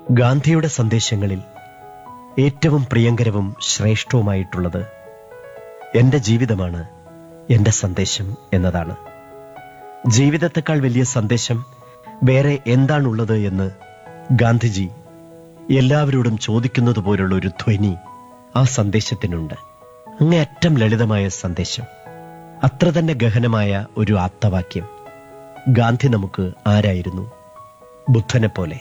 ഗാന്ധിയുടെ സന്ദേശങ്ങളിൽ ഏറ്റവും പ്രിയങ്കരവും ശ്രേഷ്ഠവുമായിട്ടുള്ളത് എന്റെ ജീവിതമാണ് എന്റെ സന്ദേശം എന്നതാണ് ജീവിതത്തെക്കാൾ വലിയ സന്ദേശം വേറെ എന്താണുള്ളത് എന്ന് ഗാന്ധിജി എല്ലാവരോടും ചോദിക്കുന്നത് പോലുള്ള ഒരു ധ്വനി ആ സന്ദേശത്തിനുണ്ട് അങ്ങേയറ്റം ലളിതമായ സന്ദേശം അത്ര തന്നെ ഗഹനമായ ഒരു ആപ്തവാക്യം ഗാന്ധി നമുക്ക് ആരായിരുന്നു ബുദ്ധനെ പോലെ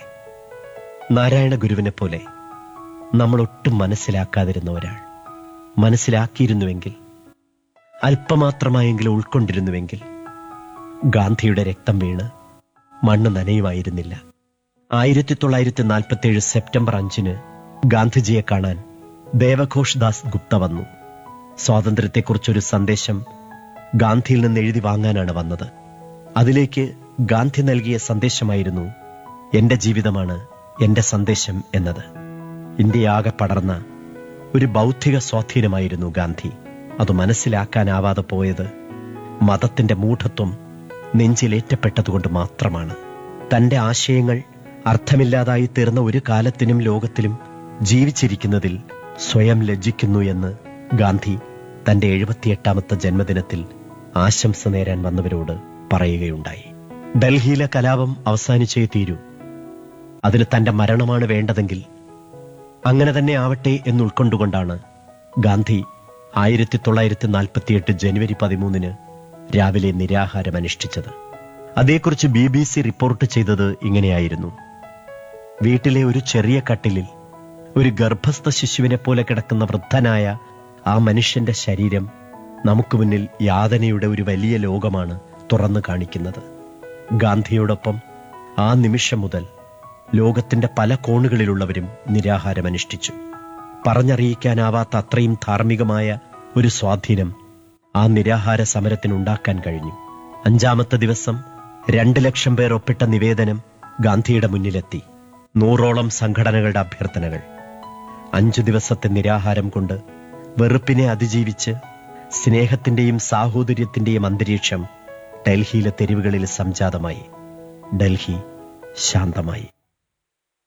നാരായണ ഗുരുവിനെ പോലെ നമ്മൾ ഒട്ടും മനസ്സിലാക്കാതിരുന്ന ഒരാൾ മനസ്സിലാക്കിയിരുന്നുവെങ്കിൽ അല്പമാത്രമായെങ്കിലും ഉൾക്കൊണ്ടിരുന്നുവെങ്കിൽ ഗാന്ധിയുടെ രക്തം വീണ് മണ്ണ് നനയുമായിരുന്നില്ല ആയിരത്തി തൊള്ളായിരത്തി നാൽപ്പത്തിയേഴ് സെപ്റ്റംബർ അഞ്ചിന് ഗാന്ധിജിയെ കാണാൻ ദേവഘോഷ് ദാസ് ഗുപ്ത വന്നു സ്വാതന്ത്ര്യത്തെക്കുറിച്ചൊരു സന്ദേശം ഗാന്ധിയിൽ നിന്ന് എഴുതി വാങ്ങാനാണ് വന്നത് അതിലേക്ക് ഗാന്ധി നൽകിയ സന്ദേശമായിരുന്നു എന്റെ ജീവിതമാണ് എന്റെ സന്ദേശം എന്നത് ഇന്ത്യയാകെ പടർന്ന ഒരു ബൗദ്ധിക സ്വാധീനമായിരുന്നു ഗാന്ധി അത് മനസ്സിലാക്കാനാവാതെ പോയത് മതത്തിന്റെ മൂഢത്വം നെഞ്ചിലേറ്റപ്പെട്ടതുകൊണ്ട് മാത്രമാണ് തന്റെ ആശയങ്ങൾ അർത്ഥമില്ലാതായി തീർന്ന ഒരു കാലത്തിനും ലോകത്തിലും ജീവിച്ചിരിക്കുന്നതിൽ സ്വയം ലജ്ജിക്കുന്നു എന്ന് ഗാന്ധി തന്റെ എഴുപത്തിയെട്ടാമത്തെ ജന്മദിനത്തിൽ ആശംസ നേരാൻ വന്നവരോട് പറയുകയുണ്ടായി ഡൽഹിയിലെ കലാപം അവസാനിച്ചേ തീരൂ അതിന് തന്റെ മരണമാണ് വേണ്ടതെങ്കിൽ അങ്ങനെ തന്നെ ആവട്ടെ എന്നുൾക്കൊണ്ടുകൊണ്ടാണ് ഗാന്ധി ആയിരത്തി തൊള്ളായിരത്തി നാൽപ്പത്തിയെട്ട് ജനുവരി പതിമൂന്നിന് രാവിലെ നിരാഹാരം അനുഷ്ഠിച്ചത് അതേക്കുറിച്ച് ബി ബി സി റിപ്പോർട്ട് ചെയ്തത് ഇങ്ങനെയായിരുന്നു വീട്ടിലെ ഒരു ചെറിയ കട്ടിലിൽ ഒരു ഗർഭസ്ഥ ശിശുവിനെ പോലെ കിടക്കുന്ന വൃദ്ധനായ ആ മനുഷ്യന്റെ ശരീരം നമുക്ക് മുന്നിൽ യാതനയുടെ ഒരു വലിയ ലോകമാണ് തുറന്നു കാണിക്കുന്നത് ഗാന്ധിയോടൊപ്പം ആ നിമിഷം മുതൽ ലോകത്തിന്റെ പല കോണുകളിലുള്ളവരും നിരാഹാരം അനുഷ്ഠിച്ചു പറഞ്ഞറിയിക്കാനാവാത്ത അത്രയും ധാർമ്മികമായ ഒരു സ്വാധീനം ആ നിരാഹാര സമരത്തിനുണ്ടാക്കാൻ കഴിഞ്ഞു അഞ്ചാമത്തെ ദിവസം രണ്ട് ലക്ഷം പേർ ഒപ്പിട്ട നിവേദനം ഗാന്ധിയുടെ മുന്നിലെത്തി നൂറോളം സംഘടനകളുടെ അഭ്യർത്ഥനകൾ അഞ്ചു ദിവസത്തെ നിരാഹാരം കൊണ്ട് വെറുപ്പിനെ അതിജീവിച്ച് സ്നേഹത്തിന്റെയും സാഹോദര്യത്തിന്റെയും അന്തരീക്ഷം ഡൽഹിയിലെ തെരുവുകളിൽ സംജാതമായി ഡൽഹി ശാന്തമായി